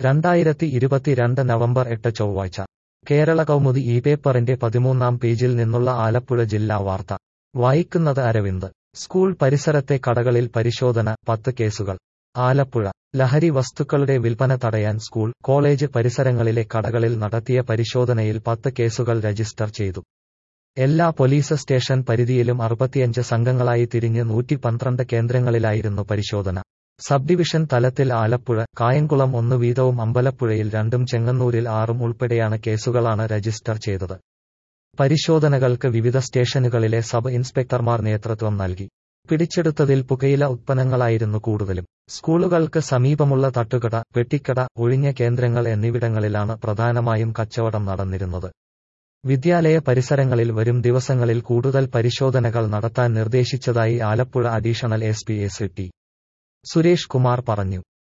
രണ്ടായിരത്തി ഇരുപത്തിരണ്ട് നവംബർ എട്ട് ചൊവ്വാഴ്ച കേരള കൗമുദി ഈ പേപ്പറിന്റെ പതിമൂന്നാം പേജിൽ നിന്നുള്ള ആലപ്പുഴ ജില്ലാ വാർത്ത വായിക്കുന്നത് അരവിന്ദ് സ്കൂൾ പരിസരത്തെ കടകളിൽ പരിശോധന പത്ത് കേസുകൾ ആലപ്പുഴ ലഹരി വസ്തുക്കളുടെ വിൽപ്പന തടയാൻ സ്കൂൾ കോളേജ് പരിസരങ്ങളിലെ കടകളിൽ നടത്തിയ പരിശോധനയിൽ പത്ത് കേസുകൾ രജിസ്റ്റർ ചെയ്തു എല്ലാ പോലീസ് സ്റ്റേഷൻ പരിധിയിലും അറുപത്തിയഞ്ച് സംഘങ്ങളായി തിരിഞ്ഞ് നൂറ്റി പന്ത്രണ്ട് കേന്ദ്രങ്ങളിലായിരുന്നു പരിശോധന സബ് ഡിവിഷൻ തലത്തിൽ ആലപ്പുഴ കായംകുളം ഒന്ന് വീതവും അമ്പലപ്പുഴയിൽ രണ്ടും ചെങ്ങന്നൂരിൽ ആറും ഉൾപ്പെടെയാണ് കേസുകളാണ് രജിസ്റ്റർ ചെയ്തത് പരിശോധനകൾക്ക് വിവിധ സ്റ്റേഷനുകളിലെ സബ് ഇൻസ്പെക്ടർമാർ നേതൃത്വം നൽകി പിടിച്ചെടുത്തതിൽ പുകയില ഉത്പന്നങ്ങളായിരുന്നു കൂടുതലും സ്കൂളുകൾക്ക് സമീപമുള്ള തട്ടുകട പെട്ടിക്കട ഒഴിഞ്ഞ കേന്ദ്രങ്ങൾ എന്നിവിടങ്ങളിലാണ് പ്രധാനമായും കച്ചവടം നടന്നിരുന്നത് വിദ്യാലയ പരിസരങ്ങളിൽ വരും ദിവസങ്ങളിൽ കൂടുതൽ പരിശോധനകൾ നടത്താൻ നിർദ്ദേശിച്ചതായി Alappuzha additional S P S T Suresh Kumar പറഞ്ഞു